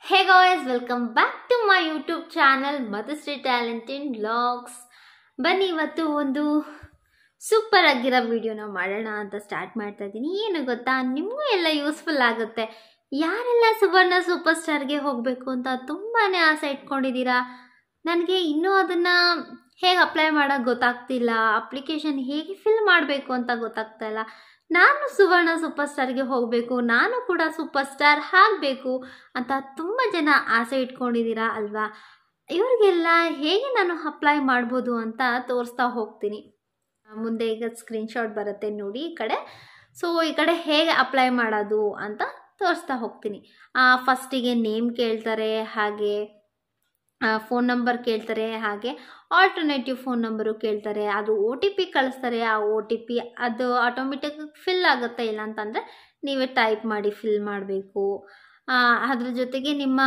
hey guys welcome back to my YouTube channel Madhushree talent in blogs ಬನ್ನಿ ಇವತ್ತು ಒಂದು super ಆಗಿರೋ ವಿಡಿಯೋನ ಮಾಡೋಣ ಅಂತ ಸ್ಟಾರ್ಟ್ ಮಾಡ್ತಾ ಇದ್ದೀನಿ ಏನು ಗೊತ್ತಾ ನಿಮಗೂ ಎಲ್ಲ ಯೂಸ್ಫುಲ್ ಆಗುತ್ತೆ ಯಾರೆಲ್ಲ ಸುವರ್ಣ ಸೂಪರ್ ಸ್ಟಾರ್ಗೆ ಹೋಗಬೇಕು ಅಂತ ತುಂಬಾ ಆಸೆ ಇಟ್ಕೊಂಡಿದ್ದೀರಾ ನನಗೆ ಇನ್ನೂ ಅದನ್ನು ಹೇಗೆ ಅಪ್ಲೈ ಮಾಡೋಕ್ಕೆ ಗೊತ್ತಾಗ್ತಿಲ್ಲ ಅಪ್ಲಿಕೇಶನ್ ಹೇಗೆ ಫಿಲ್ ಮಾಡಬೇಕು ಅಂತ ಗೊತ್ತಾಗ್ತಾ ಇಲ್ಲ ನಾನು ಸುವರ್ಣ ಸೂಪರ್ ಸ್ಟಾರ್ಗೆ ಹೋಗಬೇಕು ನಾನು ಕೂಡ ಸೂಪರ್ ಸ್ಟಾರ್ ಆಗಬೇಕು ಅಂತ ತುಂಬ ಜನ ಆಸೆ ಇಟ್ಕೊಂಡಿದ್ದೀರಾ ಅಲ್ವಾ ಇವ್ರಿಗೆಲ್ಲ ಹೇಗೆ ನಾನು ಅಪ್ಲೈ ಮಾಡ್ಬೋದು ಅಂತ ತೋರಿಸ್ತಾ ಹೋಗ್ತೀನಿ ಮುಂದೆ ಈಗ ಸ್ಕ್ರೀನ್ಶಾಟ್ ಬರುತ್ತೆ ನೋಡಿ ಈ ಕಡೆ ಸೊ ಈ ಕಡೆ ಹೇಗೆ ಅಪ್ಲೈ ಮಾಡೋದು ಅಂತ ತೋರಿಸ್ತಾ ಹೋಗ್ತೀನಿ ಫಸ್ಟಿಗೆ ನೇಮ್ ಕೇಳ್ತಾರೆ ಹಾಗೆ ಫೋನ್ ನಂಬರ್ ಕೇಳ್ತಾರೆ ಹಾಗೆ ಆಲ್ಟರ್ನೇಟಿವ್ ಫೋನ್ ನಂಬರು ಕೇಳ್ತಾರೆ ಅದು ಒ ಟಿ ಪಿ ಕಳಿಸ್ತಾರೆ ಆ ಒ ಟಿ ಪಿ ಅದು ಆಟೋಮೆಟಿಕ್ ಫಿಲ್ ಆಗುತ್ತೆ ಇಲ್ಲ ಅಂತಂದರೆ ನೀವೇ ಟೈಪ್ ಮಾಡಿ ಫಿಲ್ ಮಾಡಬೇಕು ಅದ್ರ ಜೊತೆಗೆ ನಿಮ್ಮ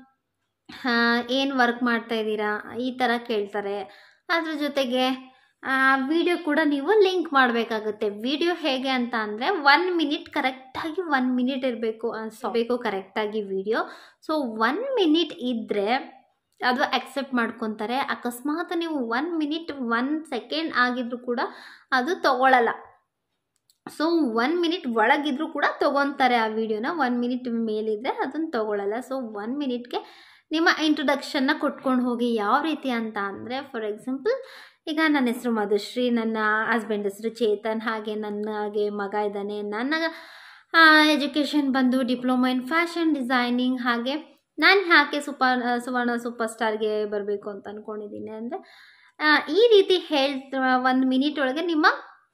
ಏನು ವರ್ಕ್ ಮಾಡ್ತಾ ಇದ್ದೀರಾ ಈ ಥರ ಕೇಳ್ತಾರೆ ಅದ್ರ ಜೊತೆಗೆ ವಿಡಿಯೋ ಕೂಡ ನೀವು ಲಿಂಕ್ ಮಾಡಬೇಕಾಗುತ್ತೆ ವಿಡಿಯೋ ಹೇಗೆ ಅಂತ ಅಂದರೆ ಒನ್ ಮಿನಿಟ್ ಕರೆಕ್ಟಾಗಿ ಒನ್ ಮಿನಿಟ್ ಇರಬೇಕು ಬೇಕು ಕರೆಕ್ಟಾಗಿ ವಿಡಿಯೋ ಸೊ ಒನ್ ಮಿನಿಟ್ ಇದ್ದರೆ ಅದು ಅಕ್ಸೆಪ್ಟ್ ಮಾಡ್ಕೊತಾರೆ ಅಕಸ್ಮಾತ್ ನೀವು ಒನ್ ಮಿನಿಟ್ ಒನ್ ಸೆಕೆಂಡ್ ಆಗಿದ್ರು ಕೂಡ ಅದು ತಗೊಳ್ಳಲ್ಲ ಸೊ ಒನ್ ಮಿನಿಟ್ ಒಳಗಿದ್ರು ಕೂಡ ತೊಗೊತಾರೆ ಆ ವಿಡಿಯೋನ ಒನ್ ಮಿನಿಟ್ ಮೇಲಿದ್ರೆ ಅದನ್ನು ತೊಗೊಳ್ಳಲ್ಲ ಸೊ ಒನ್ ಮಿನಿಟ್ಗೆ ನಿಮ್ಮ ಇಂಟ್ರೊಡಕ್ಷನ್ನ ಕೊಟ್ಕೊಂಡು ಹೋಗಿ ಯಾವ ರೀತಿ ಅಂತ ಅಂದರೆ ಫಾರ್ ಎಕ್ಸಾಂಪಲ್ ಈಗ ನನ್ನ ಹೆಸರು ಮಧುಶ್ರೀ ನನ್ನ ಹಸ್ಬೆಂಡ್ ಹೆಸರು ಚೇತನ್ ಹಾಗೆ ನನಗೆ ಮಗ ಇದ್ದಾನೆ ನನ್ನ ಎಜುಕೇಷನ್ ಬಂದು ಡಿಪ್ಲೊಮಾ ಇನ್ ಫ್ಯಾಷನ್ ಡಿಸೈನಿಂಗ್ ಹಾಗೆ ನಾನು ಯಾಕೆ ಸೂಪರ್ ಸುವರ್ಣ ಸೂಪರ್ ಸ್ಟಾರ್ಗೆ ಬರಬೇಕು ಅಂತ ಅಂದ್ಕೊಂಡಿದ್ದೀನಿ ಅಂದರೆ ಈ ರೀತಿ ಹೇಳ್ತ ಒಂದು ಮಿನಿಟ್ ಒಳಗೆ ನಿಮ್ಮ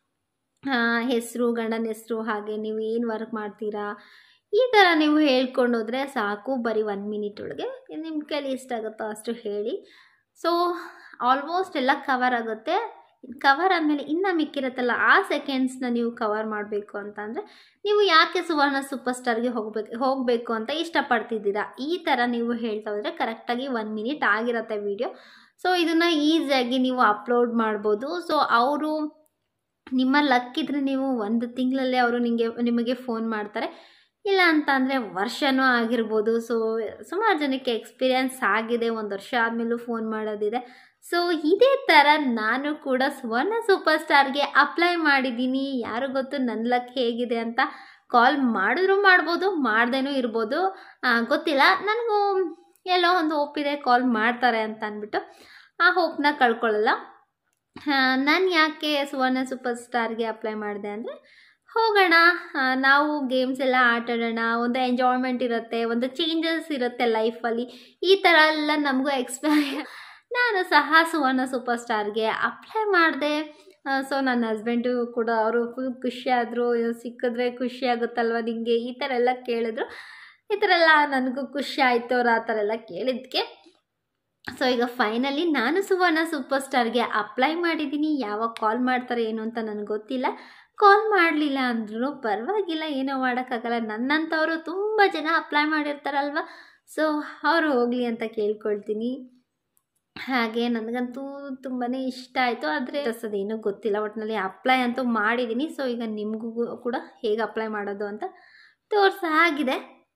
ಹೆಸರು ಗಂಡನ ಹೆಸರು ಹಾಗೆ ನೀವು ಏನು ವರ್ಕ್ ಮಾಡ್ತೀರಾ ಈ ಥರ ನೀವು ಹೇಳ್ಕೊಂಡು ಹೋದರೆ ಸಾಕು ಬರೀ ಒನ್ ಮಿನಿಟ್ ಒಳಗೆ ನಿಮ್ಮ ಕೈಲಿ ಎಷ್ಟಾಗುತ್ತೋ ಅಷ್ಟು ಹೇಳಿ ಸೊ ಆಲ್ಮೋಸ್ಟ್ ಎಲ್ಲ ಕವರ್ ಆಗುತ್ತೆ ಕವರ್ ಆದಮೇಲೆ ಇನ್ನು ಮಿಕ್ಕಿರುತ್ತಲ್ಲ ಆ ಸೆಕೆಂಡ್ಸ್ನ ನೀವು ಕವರ್ ಮಾಡಬೇಕು ಅಂತಂದರೆ ನೀವು ಯಾಕೆ ಸುವರ್ಣ ಸೂಪರ್ ಸ್ಟಾರ್ಗೆ ಹೋಗಬೇಕು ಹೋಗಬೇಕು ಅಂತ ಇಷ್ಟಪಡ್ತಿದ್ದೀರಾ ಈ ಥರ ನೀವು ಹೇಳ್ತಾ ಹೋದರೆ ಕರೆಕ್ಟಾಗಿ ಒನ್ ಮಿನಿಟ್ ಆಗಿರುತ್ತೆ ವಿಡಿಯೋ ಸೊ ಇದನ್ನು ಈಸಿಯಾಗಿ ನೀವು ಅಪ್ಲೋಡ್ ಮಾಡ್ಬೋದು ಸೊ ಅವರು ನಿಮ್ಮ ಲಕ್ ಇದ್ದರೆ ನೀವು ಒಂದು ತಿಂಗಳಲ್ಲೇ ಅವರು ನಿಮಗೆ ನಿಮಗೆ ಫೋನ್ ಮಾಡ್ತಾರೆ ಇಲ್ಲ ಅಂತ ಅಂದರೆ ವರ್ಷವೂ ಆಗಿರ್ಬೋದು ಸೊ ಸುಮಾರು ಜನಕ್ಕೆ ಎಕ್ಸ್ಪೀರಿಯನ್ಸ್ ಆಗಿದೆ ಒಂದು ವರ್ಷ ಆದಮೇಲೂ ಫೋನ್ ಮಾಡೋದಿದೆ ಸೊ ಇದೇ ಥರ ನಾನು ಕೂಡ ಸುವರ್ಣ ಸೂಪರ್ ಸ್ಟಾರ್ಗೆ ಅಪ್ಲೈ ಮಾಡಿದ್ದೀನಿ ಯಾರು ಗೊತ್ತು ನನ್ನ ಲಕ್ ಹೇಗಿದೆ ಅಂತ ಕಾಲ್ ಮಾಡಿದ್ರು ಮಾಡ್ಬೋದು ಮಾಡ್ದೇನೂ ಇರ್ಬೋದು ಗೊತ್ತಿಲ್ಲ ನನಗೂ ಎಲ್ಲೋ ಒಂದು ಹೋಪಿದೆ ಕಾಲ್ ಮಾಡ್ತಾರೆ ಅಂತ ಅಂದ್ಬಿಟ್ಟು ಆ ಹೋಪ್ನ ಕಳ್ಕೊಳ್ಳಲ್ಲ ನಾನು ಯಾಕೆ ಸುವರ್ಣ ಸೂಪರ್ ಸ್ಟಾರ್ಗೆ ಅಪ್ಲೈ ಮಾಡಿದೆ ಅಂದರೆ ಹೋಗೋಣ ನಾವು ಗೇಮ್ಸ್ ಎಲ್ಲ ಆಟಾಡೋಣ ಒಂದು ಎಂಜಾಯ್ಮೆಂಟ್ ಇರುತ್ತೆ ಒಂದು ಚೇಂಜಸ್ ಇರುತ್ತೆ ಲೈಫಲ್ಲಿ ಈ ಥರ ಎಲ್ಲ ನಮಗೂ ಎಕ್ಸ್ಪೀರಿಯ ನಾನು ಸಹ ಸುವರ್ಣ ಸೂಪರ್ ಸ್ಟಾರ್ಗೆ ಅಪ್ಲೈ ಮಾಡಿದೆ ಸೊ ನನ್ನ ಹಸ್ಬೆಂಡು ಕೂಡ ಅವರು ಫುಲ್ ಖುಷಿಯಾದರು ಸಿಕ್ಕಿದ್ರೆ ಖುಷಿ ಆಗುತ್ತಲ್ವ ನಿಮಗೆ ಈ ಥರ ಎಲ್ಲ ಕೇಳಿದ್ರು ಈ ಥರ ಎಲ್ಲ ನನಗೂ ಖುಷಿ ಆಯಿತು ಅವ್ರು ಆ ಥರ ಎಲ್ಲ ಕೇಳಿದ್ದಕ್ಕೆ ಸೊ ಈಗ ಫೈನಲಿ ನಾನು ಸುವರ್ಣ ಸೂಪರ್ ಸ್ಟಾರ್ಗೆ ಅಪ್ಲೈ ಮಾಡಿದ್ದೀನಿ ಯಾವಾಗ ಕಾಲ್ ಮಾಡ್ತಾರೆ ಏನು ಅಂತ ನನಗೆ ಗೊತ್ತಿಲ್ಲ ಕಾಲ್ ಮಾಡಲಿಲ್ಲ ಅಂದ್ರೂ ಪರವಾಗಿಲ್ಲ ಏನೋ ಮಾಡೋಕ್ಕಾಗಲ್ಲ ನನ್ನಂಥವರು ತುಂಬ ಜನ ಅಪ್ಲೈ ಮಾಡಿರ್ತಾರಲ್ವ ಸೊ ಅವರು ಹೋಗಲಿ ಅಂತ ಕೇಳ್ಕೊಳ್ತೀನಿ ಹಾಗೆ ನನಗಂತೂ ತುಂಬಾ ಇಷ್ಟ ಆಯಿತು ಆದರೆ ಅದೇನೂ ಗೊತ್ತಿಲ್ಲ ಒಟ್ಟಿನಲ್ಲಿ ಅಪ್ಲೈ ಅಂತೂ ಮಾಡಿದ್ದೀನಿ ಸೊ ಈಗ ನಿಮಗೂ ಕೂಡ ಹೇಗೆ ಅಪ್ಲೈ ಮಾಡೋದು ಅಂತ ತೋರಿಸ ಆಗಿದೆ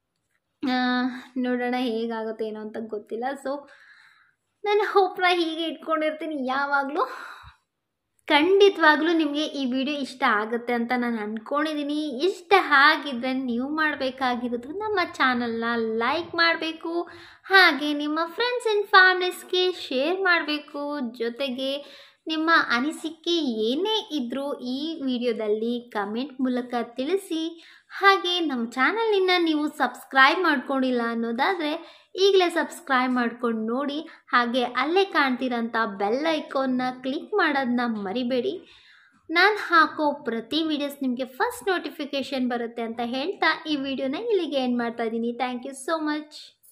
ನೋಡೋಣ ಹೇಗಾಗುತ್ತೆ ಏನೋ ಅಂತ ಗೊತ್ತಿಲ್ಲ ಸೊ ನಾನು ಹೋಪ್ನ ಹೀಗೆ ಇಟ್ಕೊಂಡಿರ್ತೀನಿ ಯಾವಾಗಲೂ ಖಂಡಿತವಾಗ್ಲೂ ನಿಮಗೆ ಈ ವಿಡಿಯೋ ಇಷ್ಟ ಆಗುತ್ತೆ ಅಂತ ನಾನು ಅಂದ್ಕೊಂಡಿದ್ದೀನಿ ಇಷ್ಟ ಆಗಿದ್ದರೆ ನೀವು ಮಾಡಬೇಕಾಗಿರೋದು ನಮ್ಮ ಚಾನಲ್ನ ಲೈಕ್ ಮಾಡಬೇಕು ಹಾಗೆ ನಿಮ್ಮ ಫ್ರೆಂಡ್ಸ್ ಆ್ಯಂಡ್ ಫ್ಯಾಮಿಲೀಸ್ಗೆ ಶೇರ್ ಮಾಡಬೇಕು ಜೊತೆಗೆ ನಿಮ್ಮ ಅನಿಸಿಕೆ ಏನೇ ಇದ್ದರೂ ಈ ವಿಡಿಯೋದಲ್ಲಿ ಕಮೆಂಟ್ ಮೂಲಕ ತಿಳಿಸಿ ಹಾಗೆ ನಮ್ಮ ಚಾನಲಿನ ನೀವು ಸಬ್ಸ್ಕ್ರೈಬ್ ಮಾಡ್ಕೊಂಡಿಲ್ಲ ಅನ್ನೋದಾದರೆ ಈಗಲೇ ಸಬ್ಸ್ಕ್ರೈಬ್ ಮಾಡ್ಕೊಂಡು ನೋಡಿ ಹಾಗೆ ಅಲ್ಲೇ ಕಾಣ್ತಿರೋಂಥ ಬೆಲ್ ಐಕೋನ್ನ ಕ್ಲಿಕ್ ಮಾಡೋದನ್ನ ಮರಿಬೇಡಿ ನಾನು ಹಾಕೋ ಪ್ರತಿ ವೀಡಿಯೋಸ್ ನಿಮಗೆ ಫಸ್ಟ್ ನೋಟಿಫಿಕೇಷನ್ ಬರುತ್ತೆ ಅಂತ ಹೇಳ್ತಾ ಈ ವಿಡಿಯೋನ ಇಲ್ಲಿಗೆ ಎಂಡ್ ಮಾಡ್ತಾ ಇದ್ದೀನಿ ಥ್ಯಾಂಕ್ ಯು ಸೋ ಮಚ್